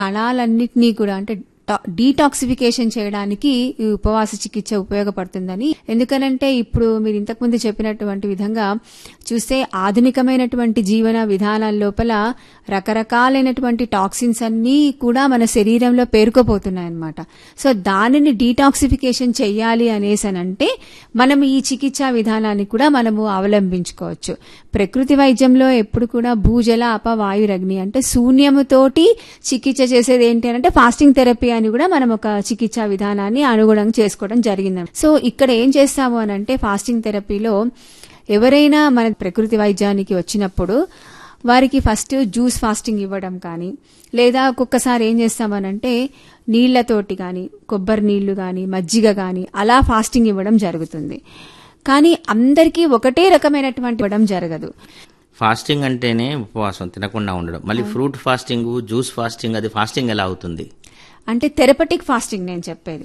కణాలన్నిటినీ కూడా అంటే టా- డీటాక్సిఫికేషన్ చేయడానికి ఈ ఉపవాస చికిత్స ఉపయోగపడుతుందని ఎందుకనంటే ఇప్పుడు మీరు ఇంతకుముందు చెప్పినటువంటి విధంగా చూస్తే ఆధునికమైనటువంటి జీవన విధానాల లోపల రకరకాలైనటువంటి టాక్సిన్స్ అన్నీ కూడా మన శరీరంలో పేరుకోపోతున్నాయన్నమాట సో దానిని డీటాక్సిఫికేషన్ చెయ్యాలి అనేసనంటే మనం ఈ చికిత్సా విధానాన్ని కూడా మనము అవలంబించుకోవచ్చు ప్రకృతి వైద్యంలో ఎప్పుడు కూడా భూజల అపవాయురగ్ని అంటే శూన్యముతోటి చికిత్స చేసేది ఏంటి అని అంటే ఫాస్టింగ్ థెరపీ అని కూడా మనం ఒక చికిత్సా విధానాన్ని అనుగుణంగా చేసుకోవడం జరిగింది సో ఇక్కడ ఏం చేస్తాము అని అంటే ఫాస్టింగ్ థెరపీలో ఎవరైనా మన ప్రకృతి వైద్యానికి వచ్చినప్పుడు వారికి ఫస్ట్ జ్యూస్ ఫాస్టింగ్ ఇవ్వడం కానీ లేదా ఒక్కొక్కసారి ఏం చేస్తామనంటే నీళ్లతోటి కానీ కొబ్బరి నీళ్లు కానీ మజ్జిగ కానీ అలా ఫాస్టింగ్ ఇవ్వడం జరుగుతుంది కానీ అందరికీ ఒకటే రకమైనటువంటి ఇవ్వడం జరగదు ఫాస్టింగ్ అంటేనే ఉపవాసం తినకుండా ఉండడం మళ్ళీ ఫ్రూట్ ఫాస్టింగ్ జ్యూస్ ఫాస్టింగ్ అది ఫాస్టింగ్ ఎలా అవుతుంది అంటే థెరపటిక్ ఫాస్టింగ్ నేను చెప్పేది